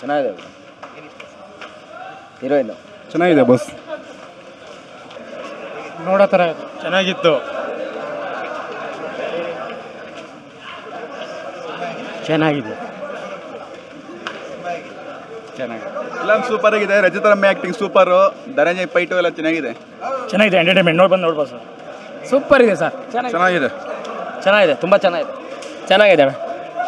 ಚೆನ್ನಾಗಿದೆ ಹೀರೋಯಿನ್ ಚೆನ್ನಾಗಿದೆ ಬಸ್ ನೋಡೋ ಥರ ಚೆನ್ನಾಗಿತ್ತು ಚೆನ್ನಾಗಿದೆ ಫಿಲಮ್ ಸೂಪರ್ ಆಗಿದೆ ರಜತರಮ್ಮ ಆಕ್ಟಿಂಗ್ ಸೂಪರು ಧನಂಜಯ್ ಪೈಟು ಎಲ್ಲ ಚೆನ್ನಾಗಿದೆ ಚೆನ್ನಾಗಿದೆ ಎಂಟರ್ಟೈನ್ಮೆಂಟ್ ನೋಡಿ ಬಂದು ನೋಡ್ಬೋದು ಸರ್ ಸೂಪರ್ ಇದೆ ಸರ್ ಚೆನ್ನಾಗಿದೆ ಚೆನ್ನಾಗಿದೆ ತುಂಬ ಚೆನ್ನಾಗಿದೆ ಚೆನ್ನಾಗಿದೆ ಅಣ್ಣ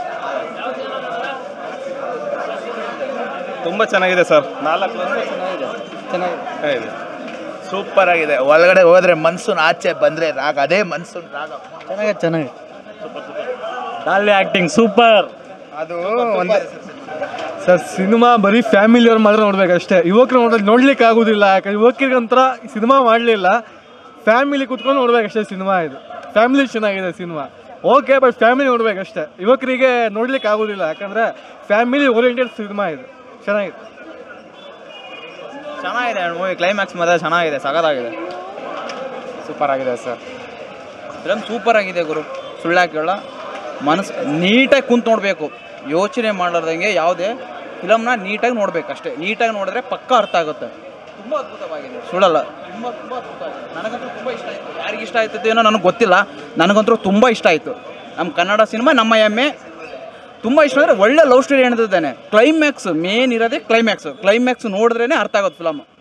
ತುಂಬ ಚೆನ್ನಾಗಿದೆ ಸರ್ ನಾಲ್ಕು ಚೆನ್ನಾಗಿದೆ ಸೂಪರ್ ಆಗಿದೆ ಒಳಗಡೆ ಹೋದ್ರೆ ಮನ್ಸೂನ್ ಆಚೆ ಬಂದ್ರೆ ರಾಗ ಅದೇ ಮನ್ಸೂನ್ ರಾಗ ಚೆನ್ನಾಗಿದೆ ಚೆನ್ನಾಗಿದೆ ಡಾಲಿ ಆ್ಯಕ್ಟಿಂಗ್ ಸೂಪರ್ ಅದು ಒಂದೇ ಸರ್ ಸಿನಿಮಾ ಬರೀ ಫ್ಯಾಮಿಲಿ ಅವ್ರು ಮಾತ್ರ ನೋಡ್ಬೇಕಷ್ಟೇ ಯುವಕರು ನೋಡೋದು ನೋಡ್ಲಿಕ್ಕೆ ಆಗೋದಿಲ್ಲ ಯಾಕಂದ್ರೆ ಯುವಕರಿಗೆ ಒಂಥರ ಸಿನಿಮಾ ಮಾಡಲಿಲ್ಲ ಫ್ಯಾಮಿಲಿ ಕುತ್ಕೊಂಡು ನೋಡ್ಬೇಕಷ್ಟೇ ಸಿನಿಮಾ ಇದು ಫ್ಯಾಮಿಲಿ ಚೆನ್ನಾಗಿದೆ ಸಿನಿಮಾ ಓಕೆ ಬಟ್ ಫ್ಯಾಮಿಲಿ ನೋಡ್ಬೇಕಷ್ಟೇ ಯುವಕರಿಗೆ ನೋಡ್ಲಿಕ್ಕೆ ಆಗೋದಿಲ್ಲ ಯಾಕಂದರೆ ಫ್ಯಾಮಿಲಿ ಓರಿಯೆಂಟೆಡ್ ಸಿನಿಮಾ ಇದು ಚೆನ್ನಾಗಿದೆ ಚೆನ್ನಾಗಿದೆ ಮೂವಿ ಕ್ಲೈಮ್ಯಾಕ್ಸ್ ಮಾತ್ರ ಚೆನ್ನಾಗಿದೆ ಸಗದಾಗಿದೆ ಸೂಪರ್ ಆಗಿದೆ ಸರ್ ಫಿಲಮ್ ಸೂಪರ್ ಆಗಿದೆ ಗುರು ಸುಳ್ಳಾಕೇಳ ಮನಸ್ಸು ನೀಟಾಗಿ ಕುಂತು ನೋಡಬೇಕು ಯೋಚನೆ ಮಾಡಲಾರ್ದಂಗೆ ಯಾವುದೇ ಫಿಲಮ್ನ ನೀಟಾಗಿ ನೋಡ್ಬೇಕು ಅಷ್ಟೇ ನೀಟಾಗಿ ನೋಡಿದ್ರೆ ಪಕ್ಕ ಅರ್ಥ ಆಗುತ್ತೆ ತುಂಬ ಅದ್ಭುತವಾಗಿದೆ ಸುಳ್ಳಲ್ಲ ತುಂಬ ತುಂಬ ಅದ್ಭುತವಾಗಿದೆ ನನಗಂತೂ ತುಂಬ ಇಷ್ಟ ಆಯಿತು ಯಾರಿಗೆ ಇಷ್ಟ ಆಯ್ತದೆ ಏನೋ ನನಗೆ ಗೊತ್ತಿಲ್ಲ ನನಗಂತೂ ತುಂಬ ಇಷ್ಟ ಆಯಿತು ನಮ್ಮ ಕನ್ನಡ ಸಿನಿಮಾ ನಮ್ಮ ಎಮ್ಮೆ ತುಂಬ ಇಷ್ಟ ಅಂದರೆ ಒಳ್ಳೆ ಲವ್ ಸ್ಟೋರಿ ಹೇಳ್ತಿದ್ದಾನೆ ಕ್ಲೈಮ್ಯಾಕ್ಸ್ ಮೇನ್ ಇರೋದೇ ಕ್ಲೈಮ್ಯಾಕ್ಸ್ ಕ್ಲೈಮ್ಯಾಕ್ಸ್ ನೋಡಿದ್ರೇ ಅರ್ಥ ಆಗೋದು ಫಿಲಮ್